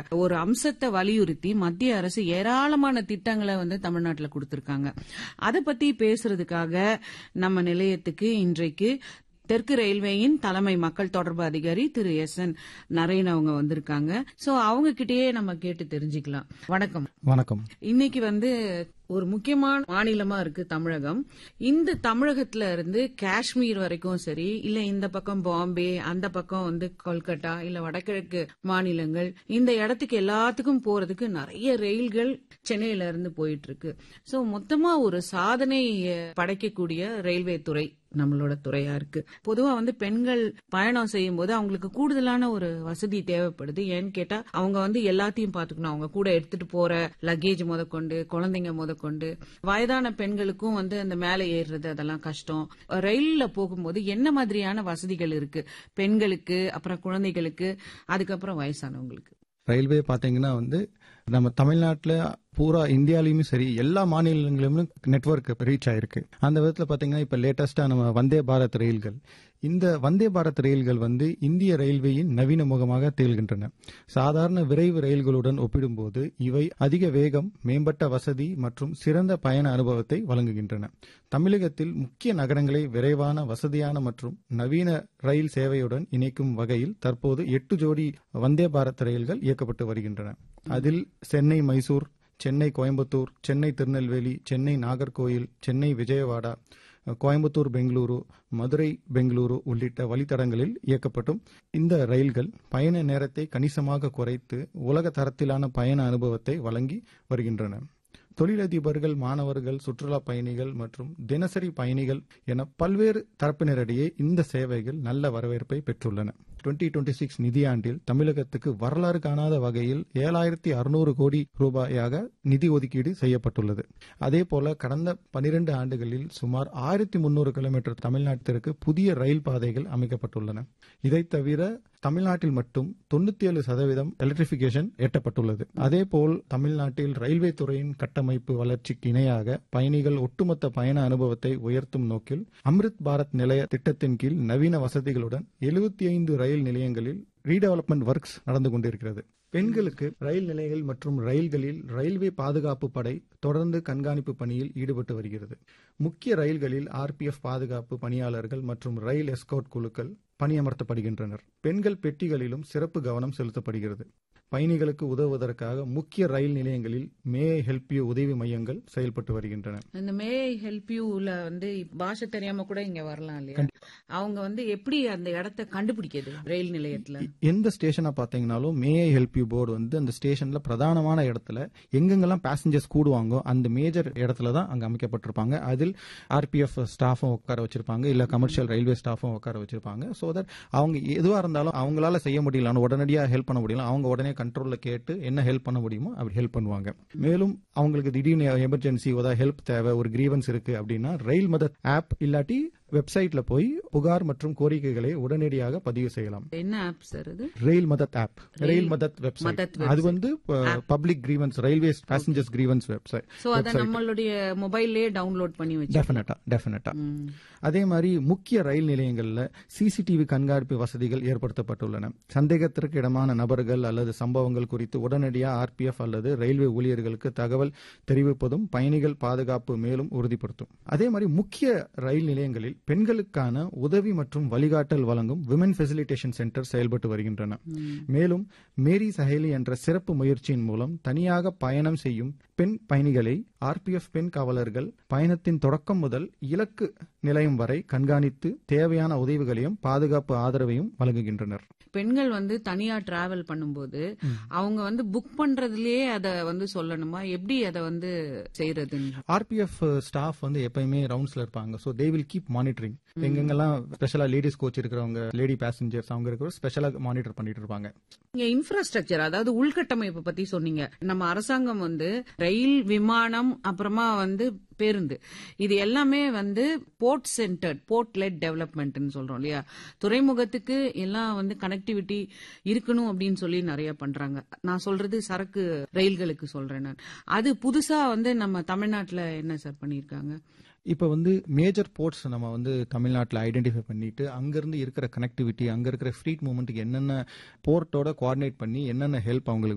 ஒரு அம்சத்தை வலியுறுத்தி மத்திய அரசு ஏராளமான திட்டங்களை வந்து தமிழ்நாட்டுல கொடுத்திருக்காங்க அதை பத்தி பேசுறதுக்காக நம்ம நிலையத்துக்கு இன்றைக்கு தெற்கு ரயில்வேயின் தலைமை மக்கள் தொடர்பு அதிகாரி திரு எஸ் என் நரேன் அவங்க வந்திருக்காங்க சோ அவங்க கிட்டயே நம்ம கேட்டு தெரிஞ்சுக்கலாம் வணக்கம் வணக்கம் இன்னைக்கு வந்து ஒரு முக்கியமான மாநிலமா இருக்கு தமிழகம் இந்த தமிழகத்துல இருந்து காஷ்மீர் வரைக்கும் சரி இல்ல இந்த பக்கம் பாம்பே அந்த பக்கம் வந்து கொல்கட்டா இல்ல வடகிழக்கு மாநிலங்கள் இந்த இடத்துக்கு எல்லாத்துக்கும் போறதுக்கு நிறைய ரயில்கள் சென்னையில இருந்து போயிட்டு இருக்கு சோ மொத்தமா ஒரு சாதனை அஹ், படைக்கக்கூடிய ரயில்வே துறை நம்மளோட துறையா இருக்கு பொதுவா வந்து பெண்கள் பயணம் செய்யும் போது அவங்களுக்கு கூடுதலான ஒரு வசதி தேவைப்படுது ஏன்னு கேட்டா அவங்க வந்து எல்லாத்தையும் பாத்துக்கணும் அவங்க கூட எடுத்துட்டு போற லக்கேஜ் முதற்கொண்டு குழந்தைங்க முதற்கொண்டு வயதான பெண்களுக்கும் வந்து அந்த மேலே ஏறுறது அதெல்லாம் கஷ்டம் ரயில்ல போகும்போது என்ன மாதிரியான வசதிகள் இருக்கு பெண்களுக்கு அப்புறம் குழந்தைகளுக்கு அதுக்கப்புறம் வயசானவங்களுக்கு ரயில்வே பாத்தீங்கன்னா வந்து நம்ம தமிழ்நாட்டுல பூரா இந்தியாலயுமே சரி எல்லா மாநிலங்களிலுமே நெட்வொர்க் ரீச் ஆயிருக்கு அந்த விதத்துல பாத்தீங்கன்னா இப்ப லேட்டஸ்டா நம்ம வந்தே பாரத் ரயில்கள் இந்த வந்தே பாரத் ரயில்கள் வந்து இந்திய ரயில்வேயின் நவீன முகமாக திகழ்கின்றன சாதாரண விரைவு ரயில்களுடன் ஒப்பிடும்போது இவை அதிக வேகம் மேம்பட்ட வசதி மற்றும் சிறந்த பயண அனுபவத்தை வழங்குகின்றன தமிழகத்தில் முக்கிய நகரங்களை விரைவான வசதியான மற்றும் நவீன ரயில் சேவையுடன் இணைக்கும் வகையில் தற்போது எட்டு ஜோடி வந்தே பாரத் ரயில்கள் இயக்கப்பட்டு வருகின்றன அதில் சென்னை மைசூர் சென்னை கோயம்புத்தூர் சென்னை திருநெல்வேலி சென்னை நாகர்கோயில் சென்னை விஜயவாடா கோயம்புத்தூர் பெங்களூரு மதுரை பெங்களூரு உள்ளிட்ட வழித்தடங்களில் இயக்கப்பட்டும் இந்த ரயில்கள் பயண நேரத்தை கணிசமாக குறைத்து உலக தரத்திலான பயண அனுபவத்தை வழங்கி வருகின்றன தொழிலதிபர்கள் மாணவர்கள் சுற்றுலா பயணிகள் மற்றும் தினசரி பயணிகள் என பல்வேறு தரப்பினரிடையே இந்த சேவைகள் நல்ல வரவேற்பை பெற்றுள்ளன டுவெண்ட்டி டுவெண்ட்டி சிக்ஸ் நிதியாண்டில் தமிழகத்துக்கு வரலாறு காணாத வகையில் ஏழாயிரத்தி அறுநூறு கோடி ரூபாயாக நிதி ஒதுக்கீடு செய்யப்பட்டுள்ளது அதே போல கடந்த பனிரெண்டு ஆண்டுகளில் சுமார் ஆயிரத்தி முன்னூறு கிலோமீட்டர் தமிழ்நாட்டிற்கு புதிய ரயில் பாதைகள் அமைக்கப்பட்டுள்ளன இதை தவிர தமிழ்நாட்டில் மட்டும் தொண்ணூத்தி ஏழு சதவீதம் எலக்ட்ரிபிகேஷன் எட்டப்பட்டுள்ளது அதேபோல் தமிழ்நாட்டில் ரயில்வே துறையின் கட்டமைப்பு வளர்ச்சிக்கு இணையாக பயணிகள் ஒட்டுமொத்த பயண அனுபவத்தை உயர்த்தும் நோக்கில் அம்ரித் பாரத் நிலைய திட்டத்தின் கீழ் நவீன வசதிகளுடன் எழுபத்தி ஐந்து ரயில் நிலையங்களில் ரீடெவலப்மெண்ட் ஒர்க்ஸ் நடந்து கொண்டிருக்கிறது பெண்களுக்கு ரயில் நிலையங்கள் மற்றும் ரயில்களில் ரயில்வே பாதுகாப்பு படை தொடர்ந்து கண்காணிப்பு பணியில் ஈடுபட்டு வருகிறது முக்கிய ரயில்களில் ஆர்பிஎஃப் பாதுகாப்பு பணியாளர்கள் மற்றும் ரயில் எஸ்கோட் குழுக்கள் பணியமர்த்தப்படுகின்றனர் பெண்கள் பெட்டிகளிலும் சிறப்பு கவனம் செலுத்தப்படுகிறது பயணிகளுக்கு உதவுவதற்காக முக்கிய ரயில் நிலையங்களில் மே ஹெல்ப் யூ உதவி மையங்கள் செயல்பட்டு வருகின்றன இந்த மே ஹெல்ப் யூல வந்து பாஷை தெரியாம கூட இங்க வரலாம் இல்லையா அவங்க வந்து எப்படி அந்த இடத்த கண்டுபிடிக்கிறது ரயில் நிலையத்துல எந்த ஸ்டேஷனை பார்த்தீங்கன்னாலும் மே ஹெல்ப் யூ போர்டு வந்து அந்த ஸ்டேஷன்ல பிரதானமான இடத்துல எங்கெங்கெல்லாம் பேசஞ்சர்ஸ் கூடுவாங்கோ அந்த மேஜர் இடத்துல தான் அங்க அமைக்கப்பட்டிருப்பாங்க அதில் ஆர்பிஎஃப் ஸ்டாஃபும் உட்கார வச்சிருப்பாங்க இல்ல கமர்ஷியல் ரயில்வே ஸ்டாஃபும் உட்கார வச்சிருப்பாங்க ஸோ தட் அவங்க எதுவா இருந்தாலும் அவங்களால செய்ய முடியல உடனடியாக ஹெல்ப் பண்ண முடியல அவங்க உடனே கண்ட்ரோல்ல கேட்டு என்ன ஹெல்ப் பண்ண முடியுமோ அப்படி ஹெல்ப் பண்ணுவாங்க மேலும் அவங்களுக்கு திடீர்னு எமர்ஜென்சி ஏதாவது ஹெல்ப் தேவை ஒரு கிரீவன்ஸ் இருக்கு அப்படின்னா ரயில் மதத் ஆப் இல்லாட்டி வெப்சைட்ல போய் புகார் மற்றும் கோரிக்கைகளை உடனடியாக பதிவு செய்யலாம் என்ன ஆப் சார் இது ரயில் மதத் ஆப் ரயில் மதத் வெப்சைட் மதத் அது வந்து public grievance railway passengers grievance website so அத நம்மளுடைய மொபைல்லே டவுன்லோட் பண்ணி வச்சு டெஃபினட்டா டெஃபினட்டா அதே மாதிரி முக்கிய ரயில் நிலையங்கள்ல சிசிடிவி கண்காணிப்பு வசதிகள் ஏற்படுத்தப்பட்டுள்ளன சந்தேகத்திற்கு இடமான நபர்கள் அல்லது சம்பவங்கள் குறித்து உடனடியாக ஆர்பிஎஃப் அல்லது ரயில்வே ஊழியர்களுக்கு தகவல் தெரிவிப்பதும் பயணிகள் பாதுகாப்பு மேலும் உறுதிப்படுத்தும் அதே மாதிரி முக்கிய ரயில் நிலையங்களில் பெண்களுக்கான உதவி மற்றும் வழிகாட்டல் வழங்கும் விமன் ஃபெசிலிட்டேஷன் சென்டர் செயல்பட்டு வருகின்றன மேலும் மேரி சஹேலி என்ற சிறப்பு முயற்சியின் மூலம் தனியாக பயணம் செய்யும் பெண் பயணிகளை ஆர்பிஎஃப் பெண் காவலர்கள் பயணத்தின் தொடக்கம் முதல் இலக்கு நிலையம் வரை கண்காணித்து தேவையான உதவிகளையும் பாதுகாப்பு ஆதரவையும் வழங்குகின்றனர் பெண்கள் வந்து தனியா டிராவல் பண்ணும்போது அவங்க வந்து புக் பண்றதுலயே அத வந்து சொல்லணுமா எப்படி அத வந்து செய்யறதுன்னு ஆர்பிஎஃப் ஸ்டாஃப் வந்து எப்பயுமே ரவுண்ட்ஸ்ல இருப்பாங்க so they will keep monitoring எங்கெங்கெல்லாம் ஸ்பெஷலா லேடிஸ் கோச் இருக்கிறவங்க லேடி பேசஞ்சர்ஸ் அவங்க இருக்கிற ஸ்பெஷலா மானிட்டர் பண்ணிட்டு இருப்பாங்க நீங்க இன்ஃப்ராஸ்ட்ரக்சர் அதாவது உள்கட்டமைப்பு பத்தி சொன்னீங்க நம்ம அரசாங்கம் வந்து ரயில் விமானம் அப்புறமா வந்து பேருந்து இது எல்லாமே வந்து போர்ட் சென்டர்ட் போர்ட் லெட் டெவலப்மெண்ட்னு சொல்றோம் இல்லையா துறைமுகத்துக்கு எல்லாம் வந்து கனெக்டிவிட்டி இருக்கணும் அப்படின்னு சொல்லி நிறைய பண்றாங்க நான் சொல்றது சரக்கு ரயில்களுக்கு சொல்றேன் நான் அது புதுசா வந்து நம்ம தமிழ்நாட்டுல என்ன சார் பண்ணிருக்காங்க இப்போ வந்து மேஜர் போர்ட்ஸ் நம்ம வந்து தமிழ்நாட்டில் ஐடென்டிஃபை பண்ணிட்டு அங்கிருந்து இருக்கிற கனெக்டிவிட்டி அங்க இருக்கிற ஃப்ரீட் மூவ்மெண்ட்டுக்கு என்னென்ன போர்ட்டோட கோஆர்டினேட் பண்ணி என்னென்ன ஹெல்ப் அவங்களுக்கு